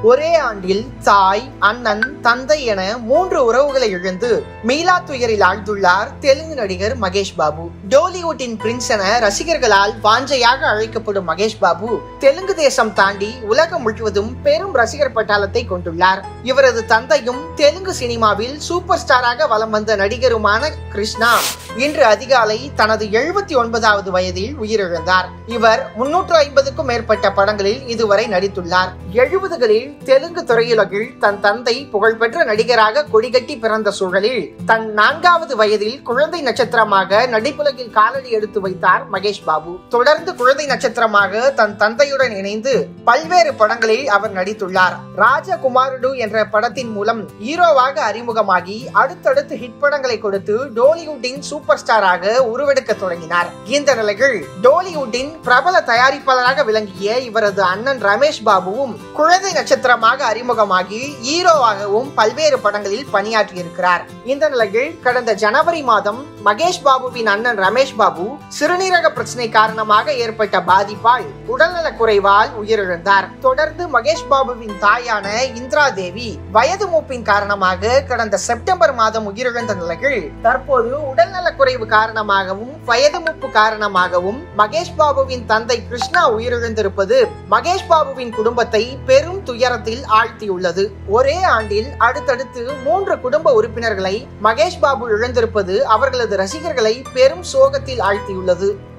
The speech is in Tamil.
ஒரே ஆண்டில் தாய் அண்ணன் தந்தை என மூன்று உறவுகளை இழந்து மீளா துயரில் ஆழ்ந்துள்ளார் தெலுங்கு நடிகர் மகேஷ் பாபு டோலிவுட்டின் பிரின்ஸ் என ரசிகர்களால் வாஞ்சையாக அழைக்கப்படும் மகேஷ் பாபு தெலுங்கு தேசம் தாண்டி உலகம் முழுவதும் பெரும் ரசிகர் பட்டாளத்தை கொண்டுள்ளார் இவரது தந்தையும் தெலுங்கு சினிமாவில் சூப்பர் ஸ்டாராக வலம் வந்த நடிகருமான கிருஷ்ணா இன்று அதிகாலை தனது எழுபத்தி ஒன்பதாவது வயதில் உயிரிழந்தார் இவர் முன்னூற்று ஐம்பதுக்கும் மேற்பட்ட படங்களில் இதுவரை நடித்துள்ளார் எழுபதுகளில் தெலுங்கு திரையுலகில் தன் தந்தை புகழ்பெற்ற நடிகராக கொடிகட்டி பிறந்த சூழலில் தன் நான்காவது வயதில் குழந்தை நட்சத்திரமாக நடிப்புலகில் காலடி எடுத்து வைத்தார் மகேஷ் பாபு தொடர்ந்து குழந்தை நட்சத்திரமாக தன் தந்தையுடன் இணைந்து பல்வேறு படங்களில் அவர் நடித்துள்ளார் ராஜகுமாருடு என்ற படத்தின் மூலம் ஹீரோவாக அறிமுகமாகி அடுத்தடுத்து ஹிட் படங்களை கொடுத்து டோலிவுட்டின் சூப்பர் ஸ்டாராக உருவெடுக்க தொடங்கினார் இந்த நிலையில் டோலிவுட்டின் பிரபல தயாரிப்பாளராக விளங்கிய இவரது அண்ணன் ரமேஷ் பாபுவும் குழந்தை நட்சத்திரமாக அறிமுகமாகி ஹீரோவாகவும் பல்வேறு படங்களில் பணியாற்றியிருக்கிறார் இந்த நிலையில் கடந்த ஜனவரி மாதம் மகேஷ் பாபுவின் அண்ணன் ரமேஷ் பாபு சிறுநீரக பிரச்சனை காரணமாக ஏற்பட்ட பாதிப்பால் உடல்நலக் குறைவால் உயிரிழந்தார் தொடர்ந்து மகேஷ் பாபுவின் தாயான இந்திரா தேவி வயது மூப்பின் காரணமாக கடந்த செப்டம்பர் மாதம் உயிரிழந்த நிலையில் தற்போது உடல்நலக் குறைவு காரணமாகவும் வயது மூப்பு காரணமாகவும் மகேஷ் பாபுவின் தந்தை கிருஷ்ணா உயிரிழந்திருப்பது மகேஷ் பாபுவின் குடும்பத்தை பெரும் துயரத்தில் ஆழ்த்தியுள்ளது ஒரே ஆண்டில் அடுத்தடுத்து மூன்று குடும்ப உறுப்பினர்களை மகேஷ் பாபு இழந்திருப்பது அவர்களது ரசிகர்களை பெரும் சோகத்தில் ஆழ்த்தியுள்ளது